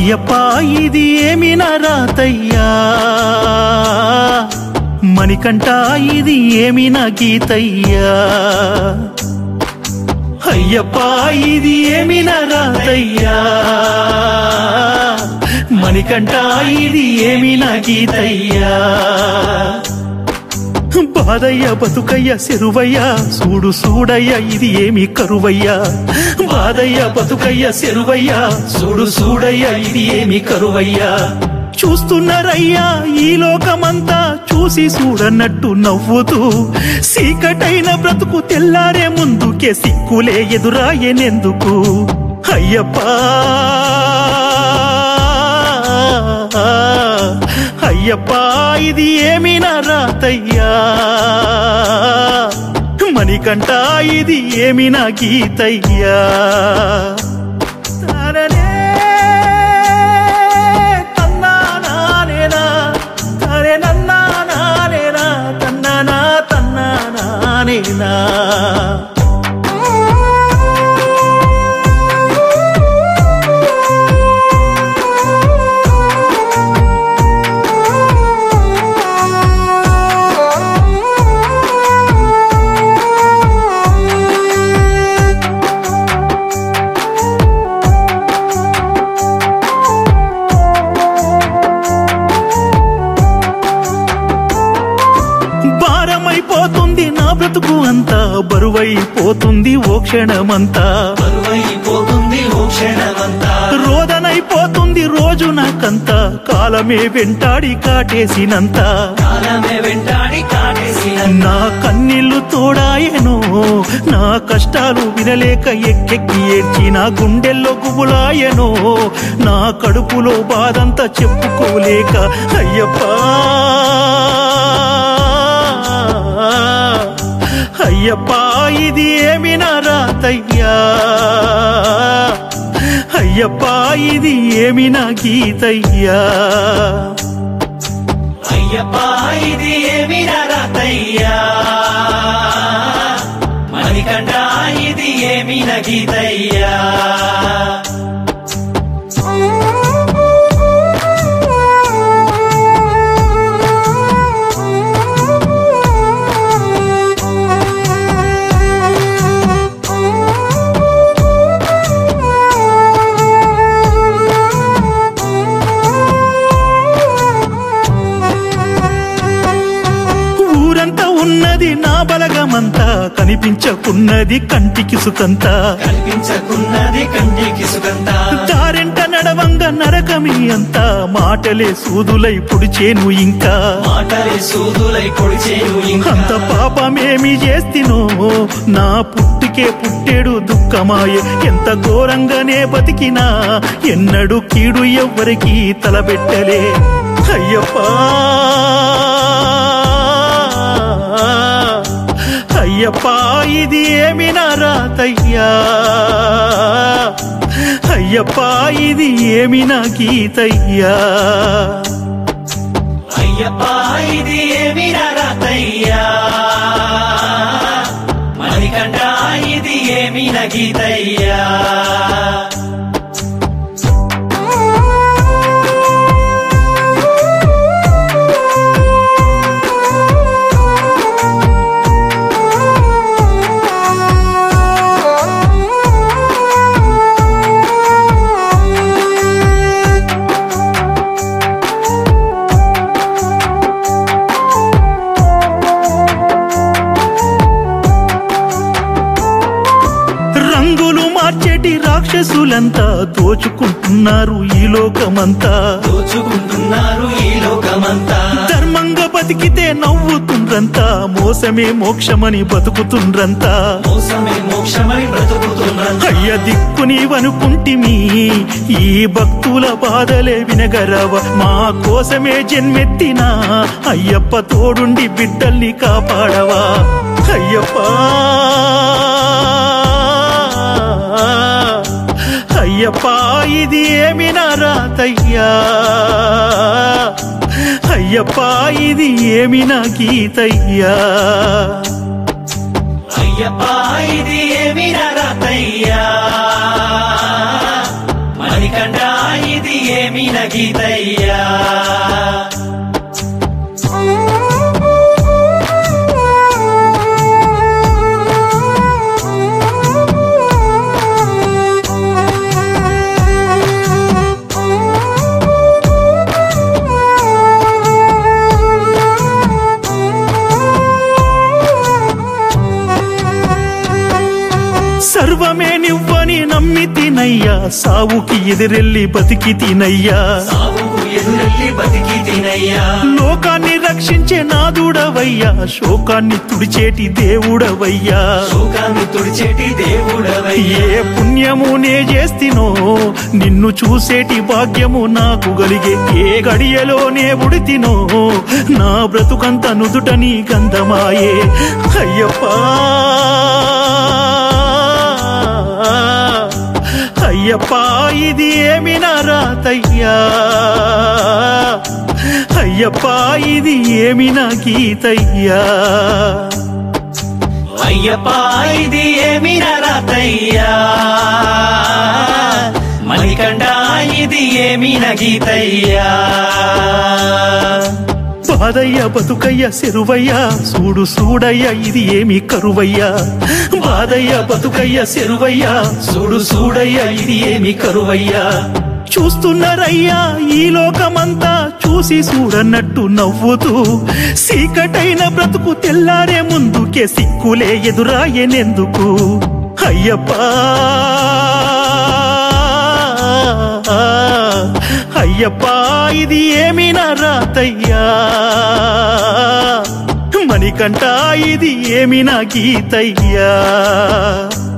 అయ్యప్ప ఇది ఏమి నా రాతయ్యా మణికంఠ ఇది ఏమి నా గీతయ్యా అయ్యప్ప ఇది ఏమి నా రాతయ్యా మణికంఠ ఇది ఏమి నా గీతయ్యా బాదయ్య బతుకయ్య సెరువయ్య సూడు సూడయ్య ఇది ఏమి కరువయ్యా బాదయ్య బతుకయ్య సెరువయ్య సూడు సూడయ్య ఇది ఏమి కరువయ్యా చూస్తున్నారయ్యా ఈ లోకమంతా చూసి చూడన్నట్టు నవ్వుతూ సీకటైన బ్రతుకు తెల్లారే ముందుకే సిక్కులే ఎదురాయనెందుకు అయ్యప్ప అయ్యప్ప ఇది ఏమి నా రాతయ్యా మణికంఠ ఇది ఏమి నా గీతయ్యా తారనే, తన్నానానేనా, తారే నన్నానానేనా, తన్నానా, తన్నానానేనా. భారమైపోతుంది నా బ్రతుకు అంతా బరువైపోతుంది ఓ క్షణమంతా బరువైపోతుంది ఓ క్షణమంతా రోదనైపోతుంది రోజు నాకంతా కాలమే వెంటాడి కాటేసినంత కాలమే వెంటాడి కాటేసిన నా కన్నీళ్లు తోడాయను నా కష్టాలు వినలేక ఎక్కెక్కి ఏడ్చి నా గుండెల్లో గుబులాయను నా కడుపులో బాధంతా చెప్పుకోలేక అయ్యప్ప అయ్యప్ప ఇది ఏమి నా రాతయ్యా అయ్యప్ప ఇది ఏమి నా గీతయ్యా అయ్యప్ప ఇది ఏమి రాతయ్యా మణికంఠ ఇది ఏమి నగీతయ్యా ఊరంతా ఉన్నది నా బలగమంతా కనిపించకున్నది కంటికి సుఖంతా కనిపించకున్నది కంటికి సుగంధ దారెంట నడవంగ నరకమి అంతా మాటలే సూదులై పుడిచేను ఇంకా మాటలే సూదులై పొడిచేను ఇంకా అంత పాపమేమి చేస్తినో నా పుట్టికే పుట్టేడు దుఃఖమాయ ఎంత ఘోరంగానే బతికినా ఎన్నడు కీడు ఎవ్వరికి తలబెట్టలే అయ్యప్ప అయ్యప్ప ఇది ఏమి నా రాతయ్యా అయ్యప్ప ఇది ఏమి నా గీతయ్యా అయ్యప్ప ఇది ఏమి రాతయ్యా మణికంఠ ఇది ఏమి నగీతయ్యా రంగులు మార్చేటి రాక్షసులంతా దోచుకుంటున్నారు ఈ లోకమంతా దోచుకుంటున్నారు ఈ లోకమంతా ధర్మంగా బతికితే నవ్వుతుండ్రంతా మోసమే మోక్షమని బతుకుతుండ్రంతా మోసమే మోక్షమని బ్రతుకుతున్నంత అయ్య దిక్కు నీవనుకుంటిమి ఈ భక్తుల బాధలే వినగరవ మా కోసమే జన్మెత్తినా అయ్యప్ప తోడుండి బిడ్డల్ని కాపాడవా అయ్యప్ప అయ్యప్ప ఇది ఏమి నా రాతయ్యా అయ్యప్ప ఇది ఏమి నా గీతయ్యా అయ్యప్ప ఇది ఏమి రాతయ్యా మణికంఠ ఇది గీతయ్యా సర్వమే నివ్వని నమ్మి తినయ్యా సావుకి ఎదిరెళ్ళి బతికి తినయ్యా సాగుకు ఎదురెళ్ళి బతికి తినయ్యా లోకాన్ని రక్షించే నాదుడవయ్యా శోకాన్ని తుడిచేటి దేవుడవయ్యా శోకాన్ని తుడిచేటి దేవుడవయ్యా ఏ పుణ్యము నే చేస్తినో నిన్ను చూసేటి భాగ్యము నాకు గలిగే ఏ గడియలో నే ఉడితినో నా బ్రతుకంత నుదుట నీ గంధమాయే అయ్యప్పా అయ్యప్పా ఇది ఏమి నా రాతయ్యా అయ్యప్పా ఇది ఏమి నా గీతయ్యా అయ్యప్ప ఇది ఏమి నరతయ్యా మణికంఠ ఇది ఏమి నగీతయ్యా బాదయ్య బతుకయ్య సెరువయ్య సూడు సూడయ్య ఇది ఏమి కరువయ్యా బాదయ్య బతుకయ్య సెరువయ్య సూడు సూడయ్య ఇది ఏమి కరువయ్యా చూస్తున్నారయ్యా ఈ లోకమంతా చూసి చూడన్నట్టు నవ్వుతూ సీకటైన బ్రతుకు తెల్లారే ముందుకే సిక్కులే ఎదురాయనెందుకు అయ్యప్పా అయ్యప్పా ఇది ఏమి నా రాతయ్యా మణికంఠ ఇది ఏమి నా గీతయ్యా